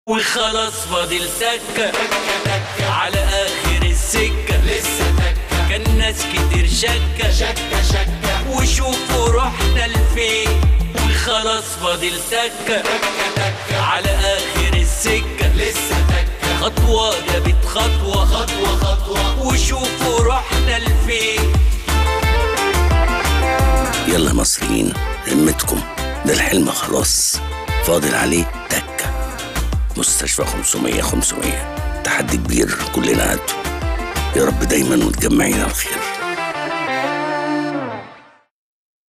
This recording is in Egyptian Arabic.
وخلاص فاضل تكة على آخر السكة لسه تكة كان ناس كتير شكة شكة شكة وشوفوا رحنا لفين وخلاص فاضل تكة تكة تكة على آخر السكة لسه تكة خطوة جابت خطوة خطوة خطوة وشوفوا رحنا لفين يلا مصريين همتكم ده الحلم خلاص فاضل عليه تكة مستشفى 500 500 تحدي كبير كلنا قده يا رب دايما متجمعين على الخير